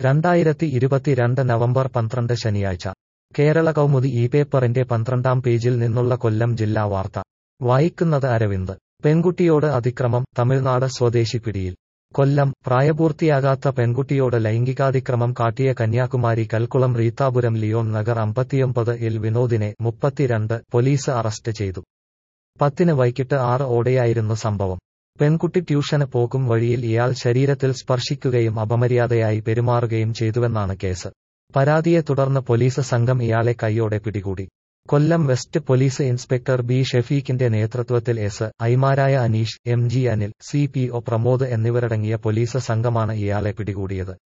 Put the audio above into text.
രണ്ടായിരത്തി ഇരുപത്തിരണ്ട് നവംബർ പന്ത്രണ്ട് ശനിയാഴ്ച കേരള കൗമുദി ഈ പേപ്പറിന്റെ പന്ത്രണ്ടാം പേജിൽ നിന്നുള്ള കൊല്ലം ജില്ലാ വാർത്ത വായിക്കുന്നത് അരവിന്ദ് പെൺകുട്ടിയോട് അതിക്രമം തമിഴ്നാട് സ്വദേശി പിടിയിൽ കൊല്ലം പ്രായപൂർത്തിയാകാത്ത പെൺകുട്ടിയോട് ലൈംഗികാതിക്രമം കാട്ടിയ കന്യാകുമാരി കൽക്കുളം റീത്താപുരം ലിയോൺ നഗർ അമ്പത്തിയൊമ്പത് ഇൽ വിനോദിനെ മുപ്പത്തിരണ്ട് പോലീസ് അറസ്റ്റ് ചെയ്തു പത്തിന് വൈകിട്ട് ആറ് ഓടെയായിരുന്നു സംഭവം പെൺകുട്ടി ട്യൂഷന് പോകും വഴിയിൽ ഇയാൾ ശരീരത്തിൽ സ്പർശിക്കുകയും അപമര്യാദയായി പെരുമാറുകയും ചെയ്തുവെന്നാണ് കേസ് പരാതിയെ തുടർന്ന് പോലീസ് സംഘം ഇയാളെ കൈയോടെ പിടികൂടി Kollam west police inspector B ഷെഫീഖിന്റെ നേതൃത്വത്തിൽ എസ് ഐമാരായ Aneesh M G Anil C P O Pramod എന്നിവരടങ്ങിയ പോലീസ് സംഘമാണ് ഇയാളെ പിടികൂടിയത്